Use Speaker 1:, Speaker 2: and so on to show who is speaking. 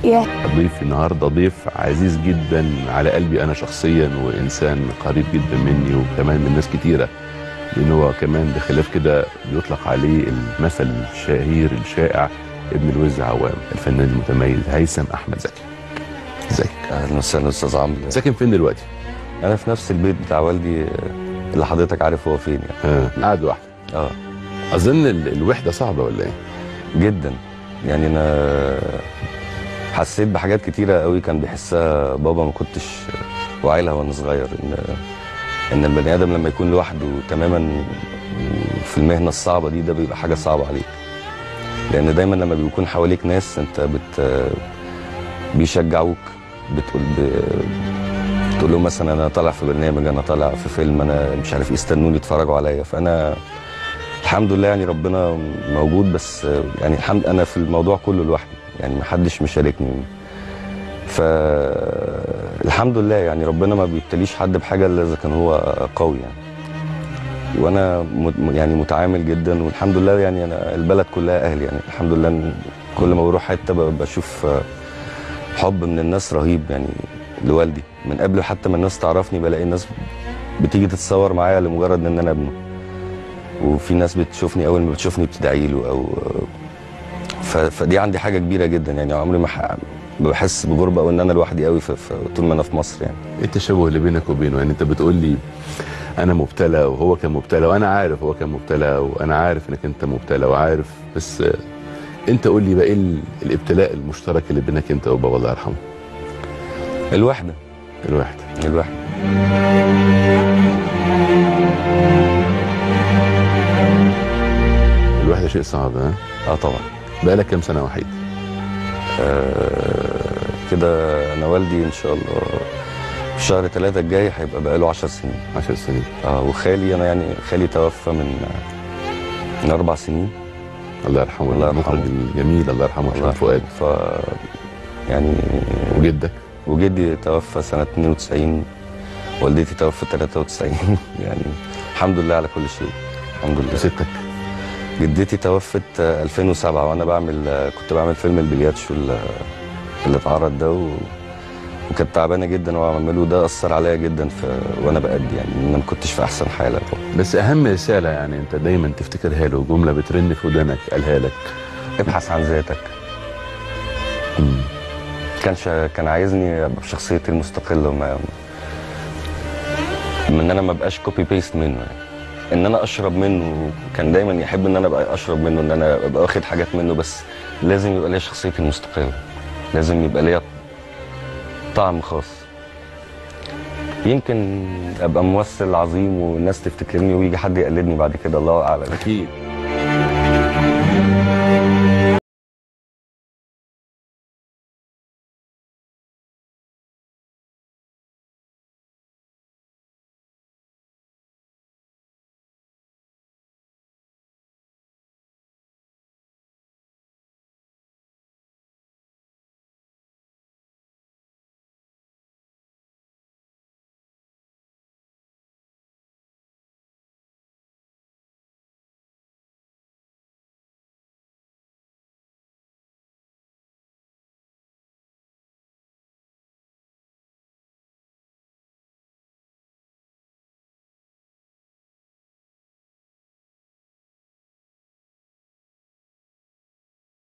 Speaker 1: يا
Speaker 2: ضيفي النهارده ضيف عزيز جدا على قلبي انا شخصيا وانسان قريب جدا مني وكمان من ناس كتيره لان هو كمان بخلاف كده بيطلق عليه المثل الشهير الشائع ابن الوز عوام الفنان المتميز هيثم احمد زكي ازيك
Speaker 3: اهلا وسهلا استاذ عمرو
Speaker 2: ساكن فين دلوقتي؟
Speaker 3: انا في نفس البيت بتاع والدي آه، اللي حضرتك عارف هو فين يعني
Speaker 2: اه قاعد لوحدك
Speaker 3: اه
Speaker 2: اظن ال- الوحده صعبه ولا ايه؟
Speaker 3: جدا يعني انا حسيت بحاجات كتيره قوي كان بيحسها بابا ما كنتش واعي لها وانا صغير ان ان البني ادم لما يكون لوحده تماما في المهنه الصعبه دي ده بيبقى حاجه صعبه عليك لان دايما لما بيكون حواليك ناس انت بت بيشجعوك بتقول ب... تقول لهم مثلا انا طالع في برنامج انا طالع في فيلم انا مش عارف إيه، استنوني اتفرجوا عليا فانا الحمد لله يعني ربنا موجود بس يعني الحمد انا في الموضوع كله لوحدي يعني ما حدش مشاركني فالحمد لله يعني ربنا ما بيبتليش حد بحاجه الا اذا كان هو قوي يعني وانا م- يعني متعامل جدا والحمد لله يعني انا البلد كلها اهلي يعني الحمد لله إن كل ما بروح حته ب- بشوف حب من الناس رهيب يعني لوالدي من قبل حتى ما الناس تعرفني بلاقي الناس بتيجي تتصور معايا لمجرد ان انا ابنه وفي ناس بتشوفني اول ما بتشوفني بتدعي له او ف... فدي عندي حاجه كبيره جدا يعني عمري ما ح... ما بحس بغربه او ان انا لوحدي قوي في... في... طول ما انا في مصر يعني
Speaker 2: ايه التشابه اللي بينك وبينه؟ يعني انت بتقول لي انا مبتلى وهو كان مبتلى وانا عارف هو كان مبتلى وانا عارف انك انت مبتلى وعارف بس آه، انت قول لي بقى ايه ال- الابتلاء المشترك اللي بينك انت وبابا الله يرحمه؟
Speaker 3: الوحده
Speaker 2: الواحد
Speaker 3: الوحده
Speaker 2: الوحده شيء صعب ها؟
Speaker 3: اه طبعا
Speaker 2: بقالك كام سنه وحيد؟
Speaker 3: آه كده انا والدي ان شاء الله في شهر ثلاثة الجاي هيبقى بقاله 10 سنين
Speaker 2: 10 سنين
Speaker 3: اه وخالي انا يعني خالي توفى من من اربع سنين
Speaker 2: الله يرحمه
Speaker 3: الله يرحمه.
Speaker 2: المخرج الجميل الله يرحمه
Speaker 3: الله
Speaker 2: احمد فؤاد
Speaker 3: ف يعني
Speaker 2: وجدك
Speaker 3: وجدي توفى سنة 92 والدتي توفت 93 يعني الحمد لله على كل شيء الحمد لله
Speaker 2: وستك
Speaker 3: جدتي توفت آه، 2007 وانا بعمل آه، كنت بعمل فيلم البلياتشو اللي اللي اتعرض ده و... وكانت تعبانه جدا واعمله ده اثر عليا جدا في وانا بأدي يعني ان انا ما كنتش في احسن حاله
Speaker 2: بس اهم رساله يعني انت دايما تفتكرها له جمله بترن في ودانك قالها لك
Speaker 3: ابحث عن ذاتك
Speaker 2: مم.
Speaker 3: كان شا... كان عايزني ابقى بشخصيتي المستقله وما من ان انا ما ابقاش كوبي بيست منه يعني ان انا اشرب منه كان دايما يحب ان انا ابقى اشرب منه ان انا ابقى واخد حاجات منه بس لازم يبقى ليا شخصيتي المستقله لازم يبقى ليا طعم خاص يمكن ابقى ممثل عظيم والناس تفتكرني ويجي حد يقلدني بعد كده الله اعلم
Speaker 2: اكيد